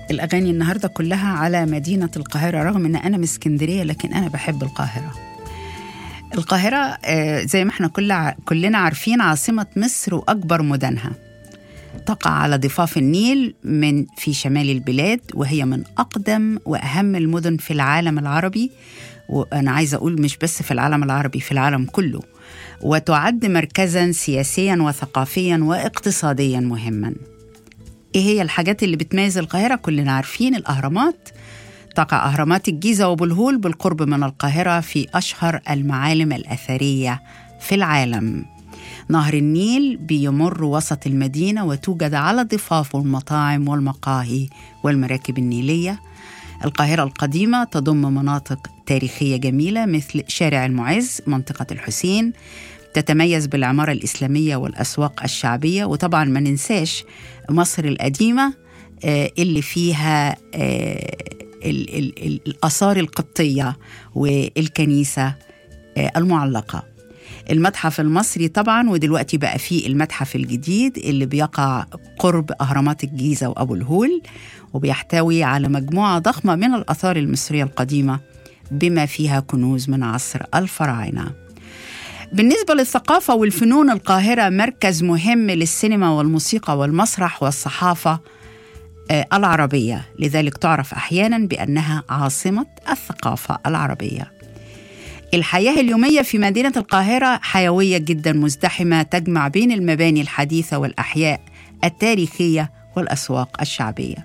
الأغاني النهاردة كلها على مدينة القاهرة رغم أن أنا من اسكندرية لكن أنا بحب القاهرة القاهرة آه، زي ما احنا كل كلنا عارفين عاصمة مصر وأكبر مدنها تقع على ضفاف النيل من في شمال البلاد وهي من أقدم وأهم المدن في العالم العربي وأنا عايزة أقول مش بس في العالم العربي في العالم كله وتعد مركزا سياسيا وثقافيا واقتصاديا مهما ايه هي الحاجات اللي بتميز القاهرة كلنا عارفين الأهرامات تقع أهرامات الجيزة وأبو الهول بالقرب من القاهرة في أشهر المعالم الأثرية في العالم نهر النيل بيمر وسط المدينة وتوجد على ضفافه المطاعم والمقاهي والمراكب النيلية القاهرة القديمة تضم مناطق تاريخية جميلة مثل شارع المعز منطقة الحسين تتميز بالعمارة الإسلامية والأسواق الشعبية وطبعا ما ننساش مصر القديمة آه، اللي فيها آه، ال- ال- ال- الآثار القبطية والكنيسة آه، المعلقة المتحف المصري طبعا ودلوقتي بقى فيه المتحف الجديد اللي بيقع قرب أهرامات الجيزة وأبو الهول وبيحتوي على مجموعة ضخمة من الآثار المصرية القديمة بما فيها كنوز من عصر الفراعنة بالنسبة للثقافة والفنون القاهرة مركز مهم للسينما والموسيقى والمسرح والصحافة آه، العربية لذلك تعرف أحيانا بأنها عاصمة الثقافة العربية الحياة اليومية في مدينة القاهرة حيوية جدا مزدحمة تجمع بين المباني الحديثة والأحياء التاريخية والأسواق الشعبية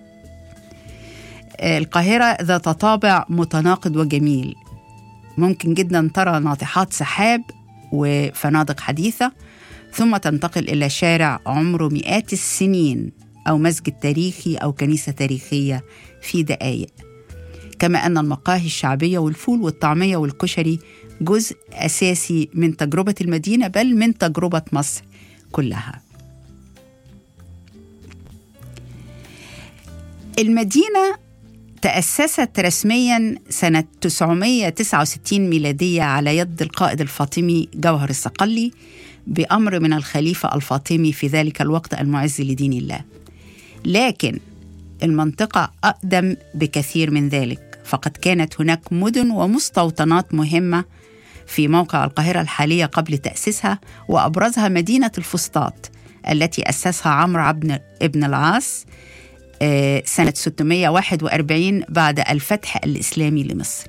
آه، القاهرة ذات طابع متناقض وجميل ممكن جدا ترى ناطحات سحاب وفنادق حديثة ثم تنتقل إلى شارع عمره مئات السنين أو مسجد تاريخي أو كنيسة تاريخية في دقايق كما أن المقاهي الشعبية والفول والطعمية والكشري جزء أساسي من تجربة المدينة بل من تجربة مصر كلها المدينة تأسست رسميا سنة 969 ميلادية على يد القائد الفاطمي جوهر الصقلي بأمر من الخليفة الفاطمي في ذلك الوقت المعز لدين الله لكن المنطقة أقدم بكثير من ذلك فقد كانت هناك مدن ومستوطنات مهمة في موقع القاهرة الحالية قبل تأسيسها وأبرزها مدينة الفسطاط التي أسسها عمرو عبد ابن العاص آه، سنة 641 بعد الفتح الإسلامي لمصر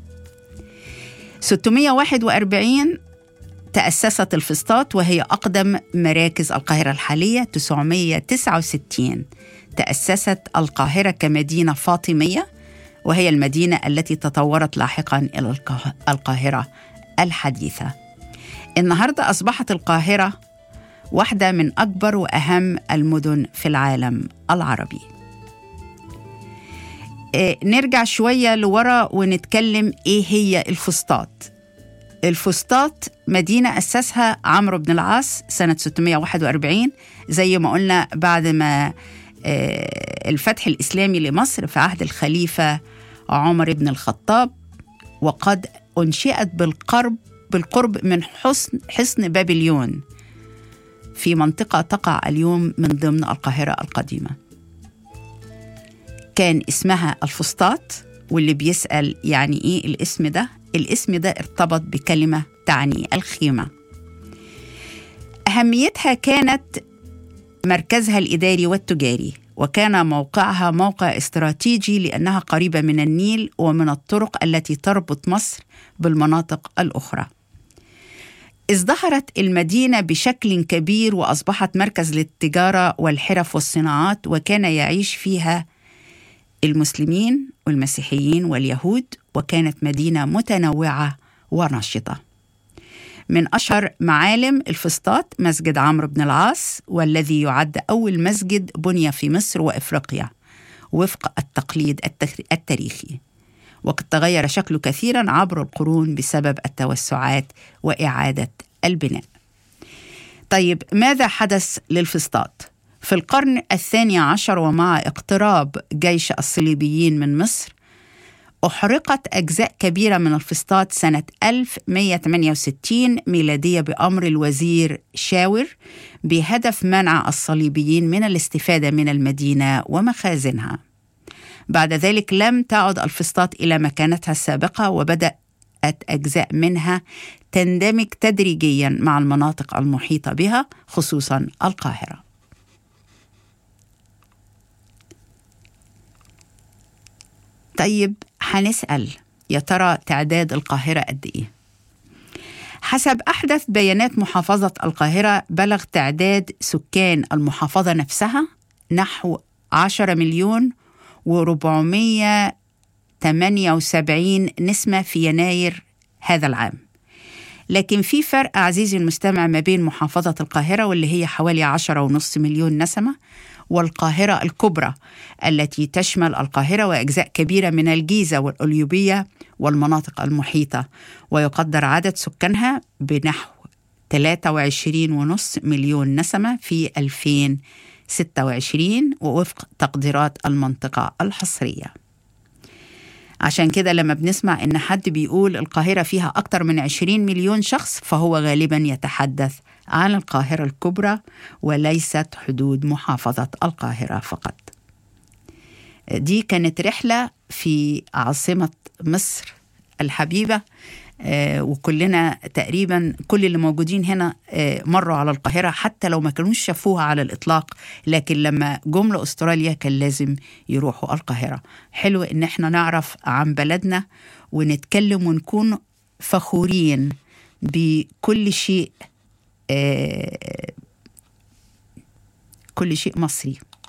641 تأسست الفسطاط وهي أقدم مراكز القاهرة الحالية 969 تأسست القاهرة كمدينة فاطمية وهي المدينة التي تطورت لاحقا إلى القاه- القاهرة الحديثة النهاردة أصبحت القاهرة واحدة من أكبر وأهم المدن في العالم العربي آه، نرجع شوية لورا ونتكلم إيه هي الفسطاط الفسطاط مدينة أسسها عمرو بن العاص سنة 641 زي ما قلنا بعد ما آه، الفتح الإسلامي لمصر في عهد الخليفة عمر بن الخطاب وقد أنشئت بالقرب بالقرب من حصن حصن بابليون في منطقة تقع اليوم من ضمن القاهرة القديمة كان اسمها الفسطاط واللي بيسأل يعني إيه الاسم ده الاسم ده ارتبط بكلمة تعني الخيمة أهميتها كانت مركزها الإداري والتجاري وكان موقعها موقع استراتيجي لأنها قريبة من النيل ومن الطرق التي تربط مصر بالمناطق الأخرى ازدهرت المدينة بشكل كبير وأصبحت مركز للتجارة والحرف والصناعات وكان يعيش فيها المسلمين والمسيحيين واليهود وكانت مدينة متنوعة ونشطة من أشهر معالم الفسطاط مسجد عمرو بن العاص والذي يعد أول مسجد بني في مصر وإفريقيا وفق التقليد التخ- التاريخي وقد تغير شكله كثيرا عبر القرون بسبب التوسعات وإعادة البناء طيب ماذا حدث للفسطاط؟ في القرن الثاني عشر ومع اقتراب جيش الصليبيين من مصر أحرقت أجزاء كبيرة من الفسطاط سنة 1168 ميلادية بأمر الوزير شاور بهدف منع الصليبيين من الاستفادة من المدينة ومخازنها بعد ذلك لم تعد الفسطاط إلى مكانتها السابقة وبدأت أجزاء منها تندمج تدريجيا مع المناطق المحيطة بها خصوصا القاهرة طيب هنسأل يا ترى تعداد القاهرة قد إيه؟ حسب أحدث بيانات محافظة القاهرة بلغ تعداد سكان المحافظة نفسها نحو 10 مليون و478 نسمة في يناير هذا العام لكن في فرق عزيزي المستمع ما بين محافظة القاهرة واللي هي حوالي عشرة ونص مليون نسمة والقاهرة الكبرى التي تشمل القاهرة وأجزاء كبيرة من الجيزة والأليوبية والمناطق المحيطة ويقدر عدد سكانها بنحو 23.5 مليون نسمة في 2026 ووفق تقديرات المنطقة الحصرية عشان كده لما بنسمع إن حد بيقول القاهرة فيها أكتر من 20 مليون شخص فهو غالبا يتحدث عن القاهرة الكبرى وليست حدود محافظة القاهرة فقط دي كانت رحلة في عاصمة مصر الحبيبة آه، وكلنا تقريبا كل اللي موجودين هنا آه، مروا على القاهرة حتى لو ما كانوش شافوها على الإطلاق لكن لما جم لأستراليا كان لازم يروحوا القاهرة حلو إن احنا نعرف عن بلدنا ونتكلم ونكون فخورين بكل شيء آه، كل شيء مصري